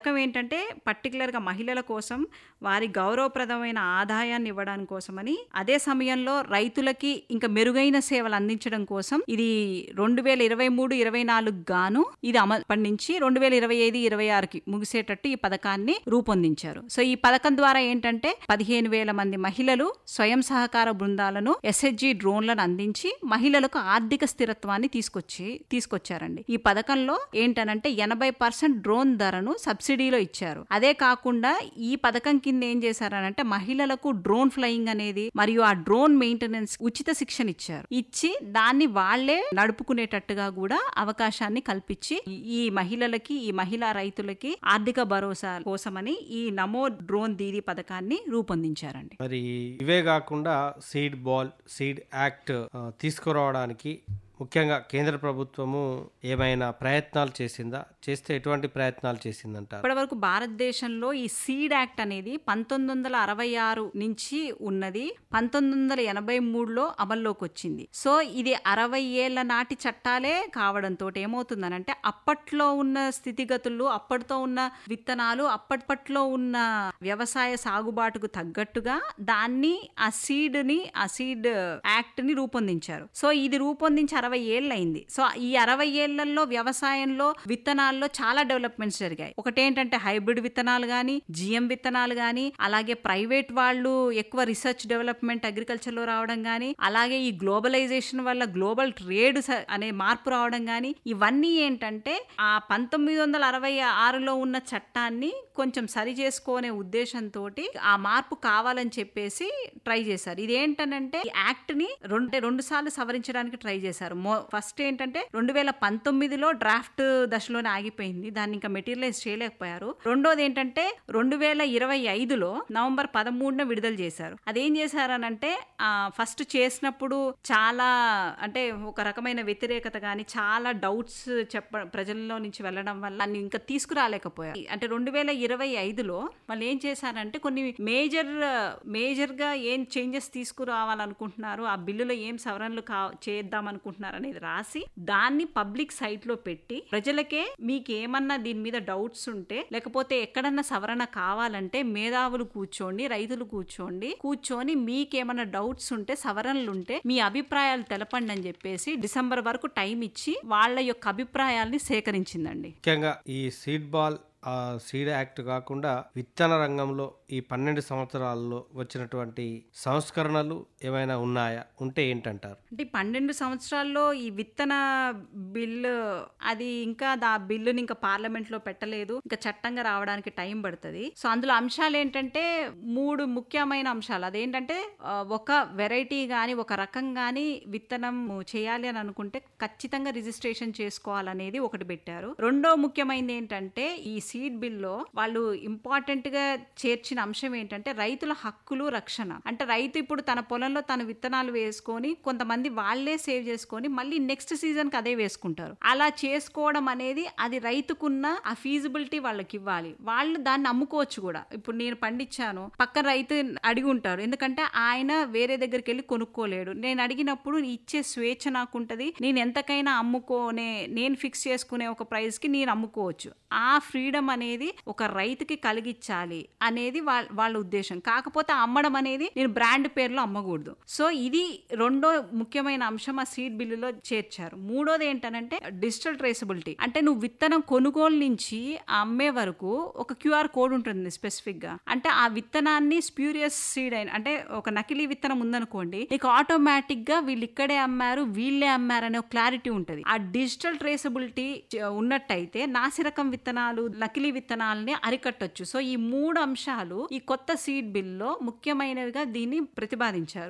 పథకం ఏంటంటే పర్టికులర్గా మహిళల కోసం వారి గౌరవప్రదమైన ఆదాయాన్ని ఇవ్వడానికి కోసమని అదే సమయంలో రైతులకి ఇంకా మెరుగైన సేవలు అందించడం కోసం ఇది రెండు వేల ఇరవై మూడు ఇరవై నాలుగు గాను ఇది అమలు నుంచి రెండు వేల ఇరవై ఐదు ఇరవై ఆరుకి ముగిసేటట్టు ఈ పథకాన్ని రూపొందించారు సో ఈ పథకం ద్వారా ఏంటంటే పదిహేను వేల మంది మహిళలు స్వయం సహకార బృందాలను ఎస్హెచ్జి డ్రోన్లను అందించి మహిళలకు ఆర్థిక స్థిరత్వాన్ని తీసుకొచ్చి తీసుకొచ్చారండి ఈ పథకంలో ఏంటనంటే ఎనభై పర్సెంట్ డ్రోన్ ధరను సబ్సిడీలో ఇచ్చారు అదే కాకుండా ఈ పథకం కింద ఏం చేశారనంటే మహిళలకు డ్రోన్ ఫ్లయింగ్ అనేది మరియు ఆ డ్రోన్ మెయింటెనెన్స్ ఉచిత శిక్షణ ఇచ్చారు ఇచ్చి దాన్ని వాళ్లే నడుపుకునేటట్టుగా కూడా అవకాశాన్ని కల్పించి ఈ మహిళలకి ఈ మహిళా రైతులకి ఆర్థిక భరోసా కోసమని ఈ నమో డ్రోన్ దీదీ పథకాన్ని రూపొందించారండి మరి ఇవే కాకుండా సీడ్ బాల్ సీడ్ యాక్ట్ ఆ, తీసుకురావడానికి ముఖ్యంగా కేంద్ర ప్రభుత్వము ఏమైనా ప్రయత్నాలు చేసిందా చేస్తే ఎటువంటి ప్రయత్నాలు చేసిందంటారు ఇప్పటి వరకు భారతదేశంలో ఈ సీడ్ యాక్ట్ అనేది పంతొమ్మిది వందల అరవై ఆరు నుంచి ఉన్నది పంతొమ్మిది వందల ఎనభై మూడులో అమల్లోకి వచ్చింది సో ఇది అరవై ఏళ్ల నాటి చట్టాలే కావడంతో ఏమవుతుందనంటే అప్పట్లో ఉన్న స్థితిగతులు అప్పటితో ఉన్న విత్తనాలు అప్పట్లో ఉన్న వ్యవసాయ సాగుబాటుకు తగ్గట్టుగా దాన్ని ఆ సీడ్ ని ఆ సీడ్ యాక్ట్ ని రూపొందించారు సో ఇది రూపొందించి అరవై ఏళ్ళు అయింది సో ఈ అరవై ఏళ్లలో వ్యవసాయంలో విత్తనాల్లో చాలా డెవలప్మెంట్స్ జరిగాయి ఒకటేంటంటే హైబ్రిడ్ విత్తనాలు గాని జిఎం విత్తనాలు గాని అలాగే ప్రైవేట్ వాళ్ళు ఎక్కువ రీసెర్చ్ డెవలప్మెంట్ అగ్రికల్చర్ లో రావడం గాని అలాగే ఈ గ్లోబలైజేషన్ వల్ల గ్లోబల్ ట్రేడ్ అనే మార్పు రావడం గాని ఇవన్నీ ఏంటంటే ఆ పంతొమ్మిది వందల అరవై ఆరులో ఉన్న చట్టాన్ని కొంచెం సరి చేసుకునే ఉద్దేశంతో ఆ మార్పు కావాలని చెప్పేసి ట్రై చేశారు ఇదేంటనంటే ఈ యాక్ట్ ని రెండు రెండు సార్లు సవరించడానికి ట్రై చేశారు ఫస్ట్ ఏంటంటే రెండు వేల పంతొమ్మిదిలో డ్రాఫ్ట్ దశలోనే ఆగిపోయింది దాన్ని ఇంకా మెటీరియలైజ్ చేయలేకపోయారు రెండోది ఏంటంటే రెండు వేల ఇరవై ఐదులో నవంబర్ పదమూడున విడుదల చేశారు అదేం చేశారనంటే ఫస్ట్ చేసినప్పుడు చాలా అంటే ఒక రకమైన వ్యతిరేకత కానీ చాలా డౌట్స్ చెప్ప ప్రజల్లో నుంచి వెళ్ళడం వల్ల దాన్ని ఇంకా తీసుకురాలేకపోయారు అంటే రెండు వేల ఇరవై ఐదులో వాళ్ళు ఏం చేశారంటే కొన్ని మేజర్ మేజర్ గా ఏం చేంజెస్ తీసుకురావాలనుకుంటున్నారు ఆ బిల్లులో ఏం సవరణలు కా చేద్దాం అనుకుంటున్నారు అనేది రాసి దాన్ని పబ్లిక్ సైట్ లో పెట్టి ప్రజలకే మీకు ఏమన్నా దీని మీద డౌట్స్ ఉంటే లేకపోతే ఎక్కడన్నా సవరణ కావాలంటే మేధావులు కూర్చోండి రైతులు కూర్చోండి కూర్చొని మీకేమన్నా డౌట్స్ ఉంటే సవరణలు ఉంటే మీ అభిప్రాయాలు తెలపండి అని చెప్పేసి డిసెంబర్ వరకు టైం ఇచ్చి వాళ్ళ యొక్క అభిప్రాయాల్ని సేకరించిందండి ముఖ్యంగా ఈ సీడ్ బాల్ ఆ సీడ్ యాక్ట్ కాకుండా విత్తన రంగంలో ఈ పన్నెండు సంవత్సరాల్లో వచ్చినటువంటి సంస్కరణలు ఏమైనా ఉన్నాయా ఉంటే ఏంటంటారు అంటే ఈ పన్నెండు సంవత్సరాల్లో ఈ విత్తన బిల్లు అది ఇంకా ఆ బిల్లుని ఇంకా పార్లమెంట్ లో పెట్టలేదు ఇంకా చట్టంగా రావడానికి టైం పడుతుంది సో అందులో అంశాలు ఏంటంటే మూడు ముఖ్యమైన అంశాలు అదేంటంటే ఆ, ఒక వెరైటీ గాని ఒక రకం గాని విత్తనం చేయాలి అని అనుకుంటే ఖచ్చితంగా రిజిస్ట్రేషన్ చేసుకోవాలనేది ఒకటి పెట్టారు రెండో ముఖ్యమైనది ఏంటంటే ఈ సీడ్ బిల్లో వాళ్ళు ఇంపార్టెంట్ గా చేర్చిన అంశం ఏంటంటే రైతుల హక్కులు రక్షణ అంటే రైతు ఇప్పుడు తన పొలంలో తన విత్తనాలు వేసుకొని కొంతమంది వాళ్ళే సేవ్ చేసుకొని మళ్ళీ నెక్స్ట్ సీజన్ కి అదే వేసుకుంటారు అలా చేసుకోవడం అనేది అది రైతుకున్న ఆ ఫీజిబిలిటీ వాళ్ళకి ఇవ్వాలి వాళ్ళు దాన్ని అమ్ముకోవచ్చు కూడా ఇప్పుడు నేను పండించాను పక్కన రైతు అడిగి ఉంటారు ఎందుకంటే ఆయన వేరే దగ్గరికి వెళ్ళి కొనుక్కోలేడు నేను అడిగినప్పుడు ఇచ్చే స్వేచ్ఛ నాకుంటది నేను ఎంతకైనా అమ్ముకోనే నేను ఫిక్స్ చేసుకునే ఒక ప్రైస్ కి నేను అమ్ముకోవచ్చు ఆ ఫ్రీడమ్ అనేది ఒక రైతుకి కలిగించాలి అనేది వాళ్ళ వాళ్ళ ఉద్దేశం కాకపోతే అమ్మడం అనేది నేను బ్రాండ్ పేరులో అమ్మకూడదు సో ఇది రెండో ముఖ్యమైన అంశం ఆ సీడ్ బిల్లులో చేర్చారు మూడోది ఏంటనంటే డిజిటల్ ట్రేసబిలిటీ అంటే నువ్వు విత్తనం కొనుగోలు నుంచి అమ్మే వరకు ఒక క్యూఆర్ కోడ్ ఉంటుంది స్పెసిఫిక్ గా అంటే ఆ విత్తనాన్ని స్ప్యూరియస్ సీడ్ అయిన అంటే ఒక నకిలీ విత్తనం ఉందనుకోండి నీకు ఆటోమేటిక్ గా వీళ్ళు ఇక్కడే అమ్మారు వీళ్ళే అమ్మారు అనే ఒక క్లారిటీ ఉంటుంది ఆ డిజిటల్ ట్రేసబిలిటీ ఉన్నట్టయితే నాసిరకం విత్తనాలు నకిలీ విత్తనాలని అరికట్టొచ్చు సో ఈ మూడు అంశాలు ఈ కొత్త సీడ్ బిల్లో ముఖ్యమైనవిగా దీన్ని ప్రతిపాదించారు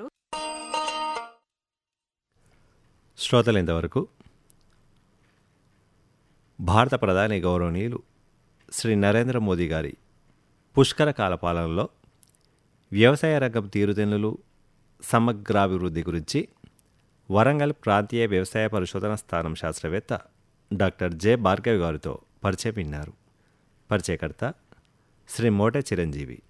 శ్రోతలు ఇంతవరకు భారత ప్రధాని గౌరవనీయులు శ్రీ నరేంద్ర మోదీ గారి పుష్కర కాల పాలనలో వ్యవసాయ రంగం తీరుతెన్నులు సమగ్రాభివృద్ధి గురించి వరంగల్ ప్రాంతీయ వ్యవసాయ పరిశోధన స్థానం శాస్త్రవేత్త డాక్టర్ జె భార్గవి గారితో పరిచయం విన్నారు పరిచయకర్త శ్రీ మోటే చిరంజీవి